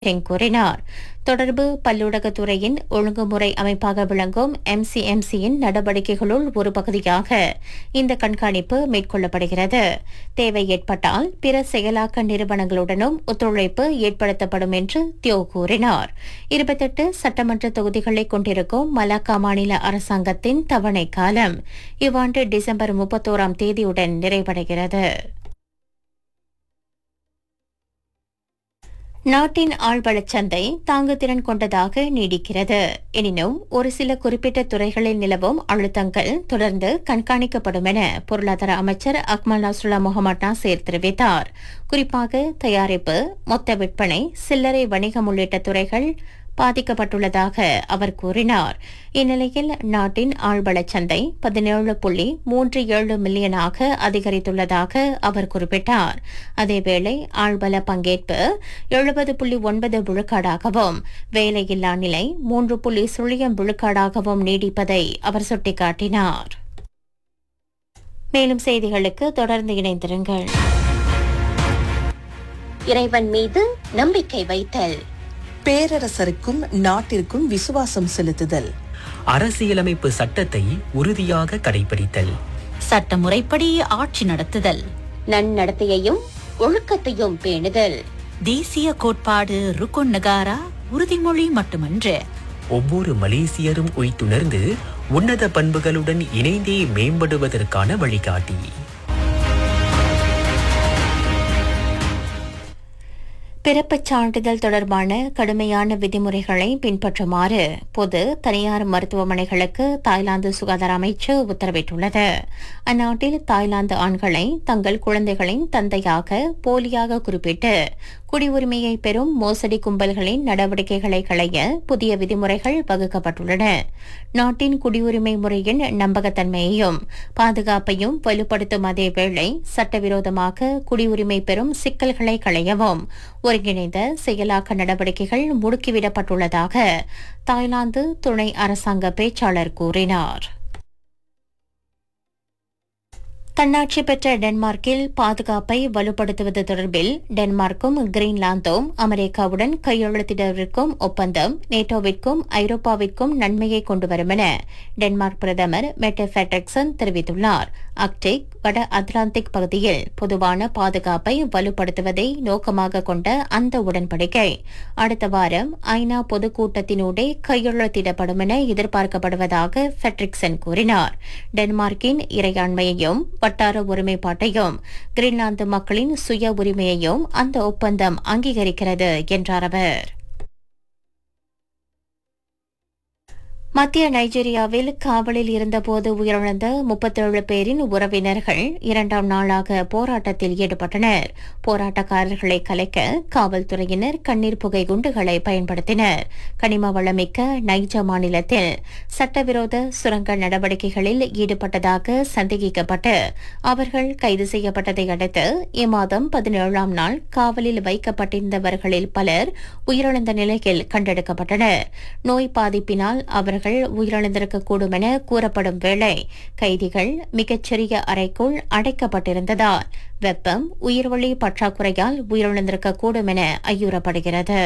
சிங் கூறினார் தொடர்பு பல்லூடகத்துறையின் ஒழுங்குமுறை அமைப்பாக விளங்கும் எம்சிஎம்சியின் நடவடிக்கைகளுள் ஒரு பகுதியாக இந்த கண்காணிப்பு மேற்கொள்ளப்படுகிறது தேவை ஏற்பட்டால் பிற செயலாக்க நிறுவனங்களுடனும் ஒத்துழைப்பு ஏற்படுத்தப்படும் என்று தியோ கூறினார் இருபத்தெட்டு சட்டமன்ற தொகுதிகளை கொண்டிருக்கும் மலாக்கா மாநில அரசாங்கத்தின் தவணை காலம் இவ்வாண்டு டிசம்பர் முப்பத்தோராம் தேதியுடன் நிறைவடைகிறது நாட்டின் ஆழ்வளச் சந்தை தாங்குதிறன் கொண்டதாக நீடிக்கிறது எனினும் ஒரு சில குறிப்பிட்ட துறைகளில் நிலவும் அழுத்தங்கள் தொடர்ந்து கண்காணிக்கப்படும் என பொருளாதார அமைச்சர் அக்மல் நஸ்ருல்லா முகமது நாசேர் தெரிவித்தார் குறிப்பாக தயாரிப்பு மொத்த விற்பனை சில்லறை வணிகம் உள்ளிட்ட துறைகள் பாதிக்கப்பட்டுள்ளதாக அவர் கூறினார் இந்நிலையில் நாட்டின் ஆழ்வளச் சந்தை பதினேழு புள்ளி மூன்று ஏழு மில்லியனாக அதிகரித்துள்ளதாக அவர் குறிப்பிட்டார் அதேவேளை ஆழ்வள பங்கேற்பு எழுபது புள்ளி ஒன்பது விழுக்காடாகவும் வேலையில்லா நிலை மூன்று புள்ளி சுழியம் விழுக்காடாகவும் நீடிப்பதை அவர் சுட்டிக்காட்டினார் மேலும் செய்திகளுக்கு தொடர்ந்து இணைந்திருங்கள் இறைவன் மீது நம்பிக்கை வைத்தல் பேரரசருக்கும் நாட்டிற்கும் விசுவாசம் செலுத்துதல் அரசியலமைப்பு சட்டத்தை உறுதியாக கடைபிடித்தல் சட்டமுறைப்படி ஆட்சி நடத்துதல் நன்னடத்தையையும் ஒழுக்கத்தையும் பேணுதல் தேசிய கோட்பாடு ருக்குன் நகாரா உறுதிமொழி மட்டுமன்று ஒவ்வொரு மலேசியரும் உய்த்துணர்ந்து உன்னத பண்புகளுடன் இணைந்தே மேம்படுவதற்கான வழிகாட்டி பிறப்புச் சான்றிதழ் தொடர்பான கடுமையான விதிமுறைகளை பின்பற்றுமாறு பொது தனியார் மருத்துவமனைகளுக்கு தாய்லாந்து சுகாதார அமைச்சு உத்தரவிட்டுள்ளது அந்நாட்டில் தாய்லாந்து ஆண்களை தங்கள் குழந்தைகளின் தந்தையாக போலியாக குறிப்பிட்டு குடியுரிமையை பெறும் மோசடி கும்பல்களின் நடவடிக்கைகளை களைய புதிய விதிமுறைகள் வகுக்கப்பட்டுள்ளன நாட்டின் குடியுரிமை முறையின் நம்பகத்தன்மையையும் பாதுகாப்பையும் வலுப்படுத்தும் அதேவேளை சட்டவிரோதமாக குடியுரிமை பெறும் சிக்கல்களை களையவும் ஒருங்கிணைந்த செயலாக்க நடவடிக்கைகள் முடுக்கிவிடப்பட்டுள்ளதாக தாய்லாந்து துணை அரசாங்க பேச்சாளர் கூறினார் தன்னாட்சி பெற்ற டென்மார்க்கில் பாதுகாப்பை வலுப்படுத்துவது தொடர்பில் டென்மார்க்கும் கிரீன்லாந்தும் அமெரிக்காவுடன் கையெழுத்திடவிருக்கும் ஒப்பந்தம் நேட்டோவிற்கும் ஐரோப்பாவிற்கும் நன்மையை கொண்டுவரும் என டென்மார்க் பிரதமர் மெட்டே ஃபெட்ரிக்சன் தெரிவித்துள்ளார் அக்டிக் வட அட்லாந்திக் பகுதியில் பொதுவான பாதுகாப்பை வலுப்படுத்துவதை நோக்கமாக கொண்ட அந்த உடன்படிக்கை அடுத்த வாரம் ஐநா பொதுக்கூட்டத்தினூடே கையெழுத்திடப்படும் என எதிர்பார்க்கப்படுவதாக ஃபெட்ரிக்சன் கூறினார் டென்மார்க்கின் இறையாண்மையையும் வட்டார ஒருமைப்பாட்டையும் கிரீன்லாந்து மக்களின் சுய உரிமையையும் அந்த ஒப்பந்தம் அங்கீகரிக்கிறது என்றார் அவர் மத்திய நைஜீரியாவில் காவலில் இருந்தபோது உயிரிழந்த முப்பத்தேழு பேரின் உறவினர்கள் இரண்டாம் நாளாக போராட்டத்தில் ஈடுபட்டனர் போராட்டக்காரர்களை கலைக்க காவல்துறையினர் கண்ணீர் புகை குண்டுகளை பயன்படுத்தினர் கனிம வளமிக்க நைஜா மாநிலத்தில் சட்டவிரோத சுரங்க நடவடிக்கைகளில் ஈடுபட்டதாக சந்தேகிக்கப்பட்டு அவர்கள் கைது செய்யப்பட்டதை அடுத்து இம்மாதம் பதினேழாம் நாள் காவலில் வைக்கப்பட்டிருந்தவர்களில் பலர் உயிரிழந்த நிலையில் கண்டெடுக்கப்பட்டனர் நோய் பாதிப்பினால் அவர்கள் உயிரிழந்திருக்கக்கூடும் என கூறப்படும் வேளை கைதிகள் மிகச்சிறிய அறைக்குள் அடைக்கப்பட்டிருந்ததால் வெப்பம் உயிர்வழி பற்றாக்குறையால் உயிரிழந்திருக்கக்கூடும் என ஐயுறப்படுகிறது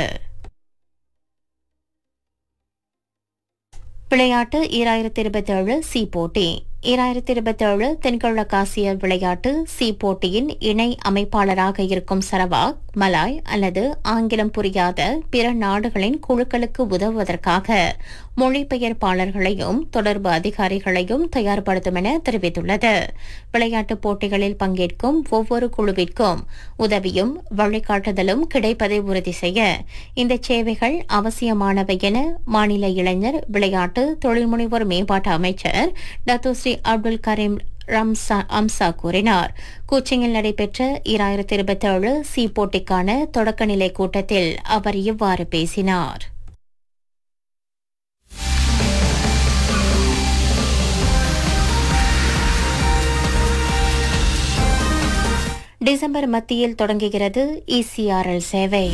விளையாட்டு ஈராயிரத்தி இருபத்தி ஏழு சி போட்டி ஈராயிரத்தி இருபத்தேழு தென்கிழக்காசிய விளையாட்டு சி போட்டியின் இணை அமைப்பாளராக இருக்கும் சரவாக் மலாய் அல்லது ஆங்கிலம் புரியாத பிற நாடுகளின் குழுக்களுக்கு உதவுவதற்காக மொழிபெயர்ப்பாளர்களையும் தொடர்பு அதிகாரிகளையும் தயார்படுத்தும் என தெரிவித்துள்ளது விளையாட்டுப் போட்டிகளில் பங்கேற்கும் ஒவ்வொரு குழுவிற்கும் உதவியும் வழிகாட்டுதலும் கிடைப்பதை உறுதி செய்ய இந்த சேவைகள் அவசியமானவை என மாநில இளைஞர் விளையாட்டு தொழில்முனைவோர் மேம்பாட்டு அமைச்சர் டத்துஸ்ரீ அப்துல் கரீம் ரம்சா அம்சா கூறினார் கோச்சிங்கில் நடைபெற்ற இராயிரத்தி இருபத்தேழு சி போட்டிக்கான தொடக்கநிலை கூட்டத்தில் அவர் இவ்வாறு பேசினார் டிசம்பர் மத்தியில் தொடங்குகிறது இசிஆர்எல் சேவை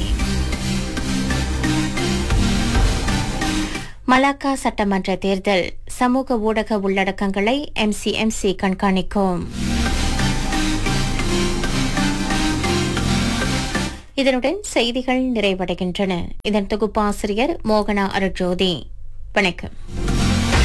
மலாக்கா சட்டமன்ற தேர்தல் சமூக ஊடக உள்ளடக்கங்களை எம்சிஎம்சி கண்காணிக்கும் இதனுடன் செய்திகள் நிறைவடைகின்றன இதன் தொகுப்பாசிரியர் மோகனா அருட்ஜோதி வணக்கம்